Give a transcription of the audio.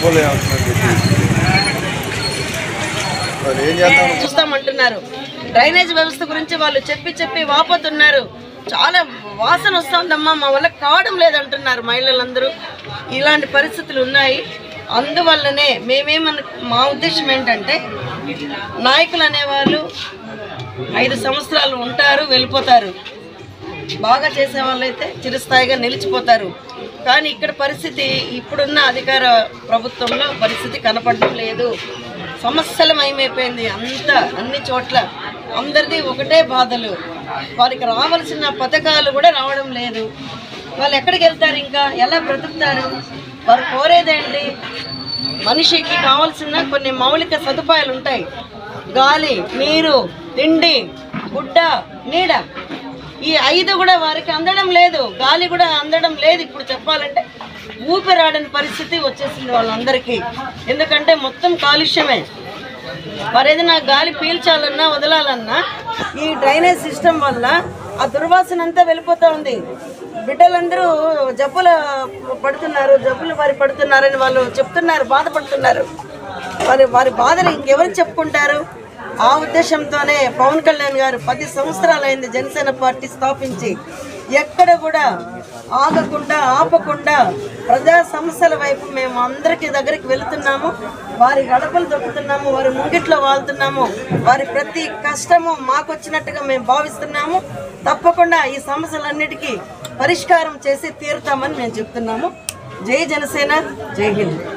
తట్టుకోలేమని చెప్పి మరి ఏం చేద్దాం చూస్తామంటున్నారు డ్రైనేజ్ వ్యవస్థ గురించి వాళ్ళు చెప్పి చెప్పి వాపోతున్నారు చాలా వాసన వస్తుందమ్మా మా వల్ల కావడం లేదంటున్నారు మహిళలందరూ ఇలాంటి పరిస్థితులు ఉన్నాయి అందువల్లనే మేమేమను మా ఉద్దేశం ఏంటంటే నాయకులు అనేవాళ్ళు ఐదు సంవత్సరాలు ఉంటారు వెళ్ళిపోతారు బాగా చేసే వాళ్ళైతే చిరస్థాయిగా నిలిచిపోతారు కానీ ఇక్కడ పరిస్థితి ఇప్పుడున్న అధికార ప్రభుత్వంలో పరిస్థితి కనపడడం లేదు సమస్యలమయమైపోయింది అంతా అన్ని చోట్ల అందరిది ఒకటే బాధలు వారికి రావాల్సిన పథకాలు కూడా రావడం లేదు వాళ్ళు ఎక్కడికి వెళ్తారు ఇంకా ఎలా బ్రతుకుతారు వారు కోరేదేంటి మనిషికి కావాల్సిన కొన్ని మౌలిక సదుపాయాలు ఉంటాయి గాలి నీరు తిండి గుడ్డ నీడ ఈ ఐదు కూడా వారికి అందడం లేదు గాలి కూడా అందడం లేదు ఇప్పుడు చెప్పాలంటే ఊపిరాడని పరిస్థితి వచ్చేసింది వాళ్ళందరికీ ఎందుకంటే మొత్తం కాలుష్యమే మరి ఏదైనా గాలి పీల్చాలన్నా వదలాలన్నా ఈ డ్రైనేజ్ సిస్టమ్ వల్ల ఆ దుర్వాసన అంతా వెళ్ళిపోతా ఉంది బిడ్డలందరూ జబ్బుల పడుతున్నారు జబ్బులు వారి పడుతున్నారని వాళ్ళు చెప్తున్నారు బాధపడుతున్నారు వారి వారి బాధలు ఇంకెవరికి చెప్పుకుంటారు ఆ ఉద్దేశంతోనే పవన్ కళ్యాణ్ గారు పది సంవత్సరాలైంది జనసేన పార్టీ స్థాపించి ఎక్కడ కూడా ఆగకుండా ఆపకుండా ప్రజా సమస్యల వైపు మేము అందరికి దగ్గరికి వెళుతున్నాము వారి గడపలు దొక్కుతున్నాము వారి ముంగిట్లో వాళ్తున్నాము వారి ప్రతి కష్టము మాకు వచ్చినట్టుగా మేము భావిస్తున్నాము తప్పకుండా ఈ సమస్యలన్నిటికీ పరిష్కారం చేసి తీరుతామని మేము చెప్తున్నాము జై జనసేన జై హింద్